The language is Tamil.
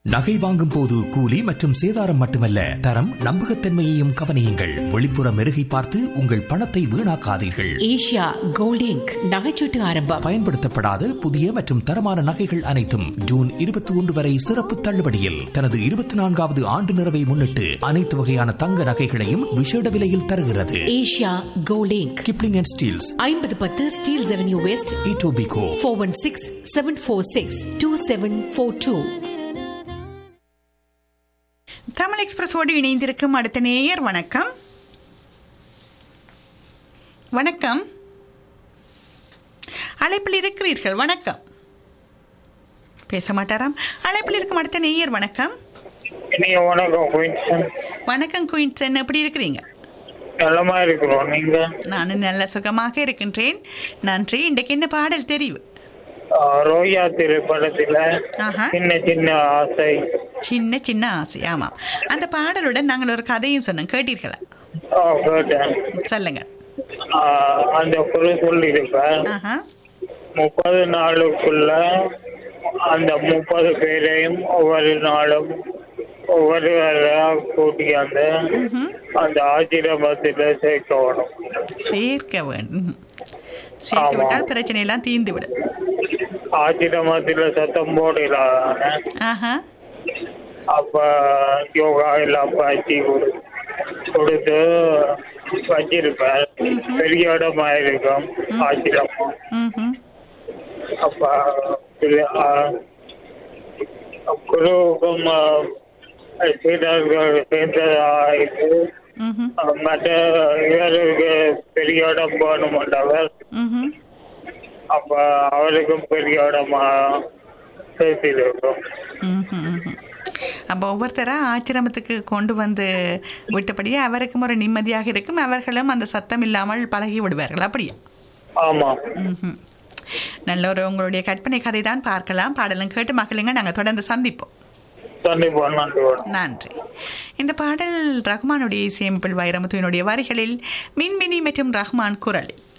நகை வாங்கும் போது கூலி மற்றும் சேதாரம் மட்டுமல்ல தரம் நம்பகத்தன்மையையும் கவனியுங்கள் வெளிப்புற மெருகை பார்த்து உங்கள் பணத்தை வீணாக்காதீர்கள் ஏஷியா கோல்ட் இங்க் நகைச்சீட்டு ஆரம்பம் பயன்படுத்தப்படாத புதிய மற்றும் தரமான நகைகள் அனைத்தும் ஜூன் இருபத்தி ஒன்று வரை சிறப்பு தள்ளுபடியில் தனது இருபத்தி நான்காவது ஆண்டு நிறைவை முன்னிட்டு அனைத்து வகையான தங்க நகைகளையும் விசேட விலையில் தருகிறது Asia gold Inc Kipling and Steeles ஐம்பது பத்து Steeles avenue west Etobicoke four one six seven four six two seven four two Tamil எக்ஸ்பிரஸோடு இணைந்திருக்கும் அடுத்த நேயர் வணக்கம் வணக்கம் அழைப்பில் இருக்கிறீர்கள் வணக்கம் பேச மாட்டாராம் அழைப்பில் இருக்கும் அடுத்த நேயர் வணக்கம் நீங்க வணக்கம் குயின்சன் வணக்கம் குயின்சன் எப்படி இருக்கிறீங்க நலமா இருக்கிறோம் நீங்க நான் நல்ல சுகமாக இருக்கின்றேன் நன்றி இன்றைக்கு என்ன பாடல் தெரிவு ஆஹ், ரோயா திரைப்படத்துல ஆஹா. சின்ன சின்ன ஆசை சின்ன சின்ன ஆசை ஆமாம் அந்த பாடலுடன் நாங்கள் ஒரு கதையும் சொன்னோம் கேட்டீர்களா ஆஹ், கேட்டேன் சொல்லுங்க ஆஹ், அந்த குழு சொல்லியிருப்பேன் ஆஹா முப்பது நாளுக்குள்ள அந்த முப்பது பேரையும் ஒவ்வொரு நாளும் ஒவ்வொரு கூட்டி அந்த அந்த ஆசிரமத்தில் சேர்க்கணும் சேர்க்க வேண்டும் சேர்த்து ஆமா. விட்டால் பிரச்சனை எல்லாம் தீர்ந்து விடும் ஆசிரமத்தில் சத்தம் போடலாம் ஆஹா அப்ப யோகா எல்லாம் பயிற்சி கொடு கொடுத்து வச்சிருப்பேன் பெரிய இடமா இருக்கும் ஆசிரமம் ம்ஹும். அப்ப இது, ஆ, குருவுக்கும் ஆ, சீடர்கள் சேர்ந்ததாயிட்டு ம்ஹும். மற்ற இவருக்கு பெரிய இடம் போகணுமன்றவர் ம்ஹும். அப்ப அவருக்கும் பெரிய இடமா சேர்த்திருக்கும் ம்ஹும். ம்ஹும். அப்போ ஒவ்வொருத்தரா ஆச்சிரமத்துக்கு கொண்டு வந்து விட்டபடியே அவருக்கும் ஒரு நிம்மதியாக இருக்கும் அவர்களும் அந்த சத்தம் இல்லாமல் பழகி விடுவார்கள் அப்படியா ஆமா ம்ஹும். நல்ல ஒரு உங்களுடைய கற்பனை கதை தான் பார்க்கலாம் பாடலும் கேட்டு மகளுங்க நாங்கள் தொடர்ந்து சந்திப்போம் கண்டிப்பா நன்றி வணக்கம். நன்றி இந்த பாடல் ரஹ்மானுடைய இசையமைப்பில் வைரமுத்துவினுடைய வரிகளில் மின்மினி மற்றும் ரஹ்மான் குரலில்